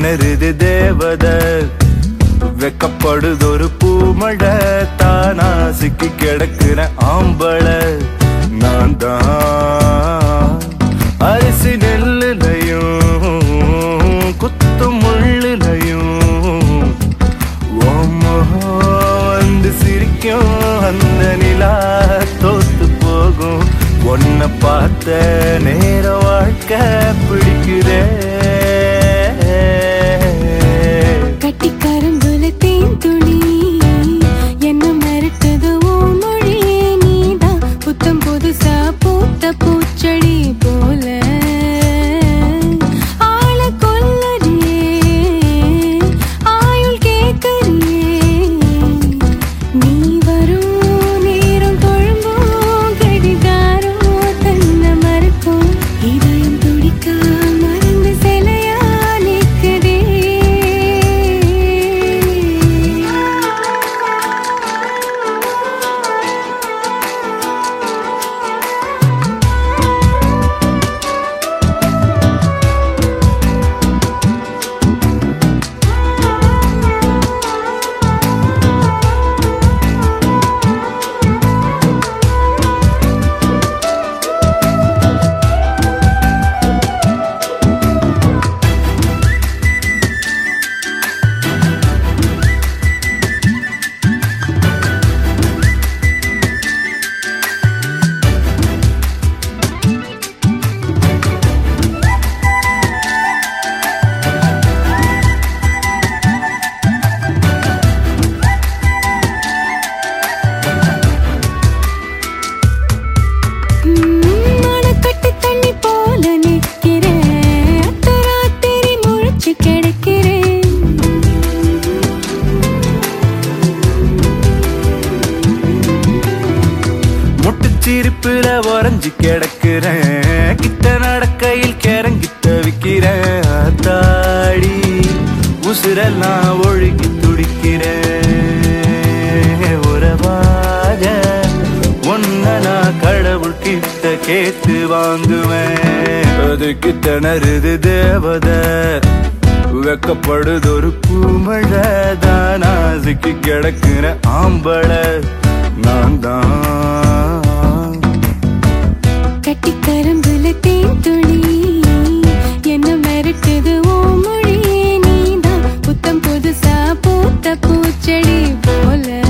திணறுது தேவத வெக்கப்படுதொரு பூமழை தானா சிக்கி கிடக்குற ஆம்பள நான் தான் அரிசி நெல்லுலையும் குத்து முள்ளுலையும் ஓமோ வந்து சிரிக்கும் அந்த நிலா தோத்து போகும் உன்னை பார்த்த நேர வாழ்க்கை பிடிக்குதே கட்டி கரும்புல தேன் துளி என்ன மிரட்டுது ஓ மொழி நீதான் புத்தம் புதுசா பூத்த பூச்செடி போல ஆள கொல்லறியே ஆயுள் கேட்கறியே நீ வரும் நேரம் தொழும்பும் கடிகாரம் தன்னை மறக்கும் இதயம் துடிக்க மறந்து சிலையா நிற்குதே மனக்கட்டு தண்ணி போல நிற்கிறேன் அத்தராத்திரி முழிச்சு கிடக்கிறேன் முட்டுச்சிரிப்புல உறைஞ்சு கிடக்குறேன் கிட்ட நடக்கையில் கிறங்கி தவிக்கிறேன் தாடி உசுரெல்லாம் ஒழுகி துடிக்கிறேன் உறவாக ஒன்ன நான் கடவுள் கிட்ட கேட்டு வாங்குவேன் அதுக்கு திணறுது தேவத வெக்கப்படுதொரு பூமழை தானா சிக்கி கிடக்குற ஆம்பள நான் தான் கட்டி கரும்புல தேன் துளி என்ன மிரட்டுது ஓ மொழி நீதான் புத்தம் புதுசா பூத்த பூச்செடி போல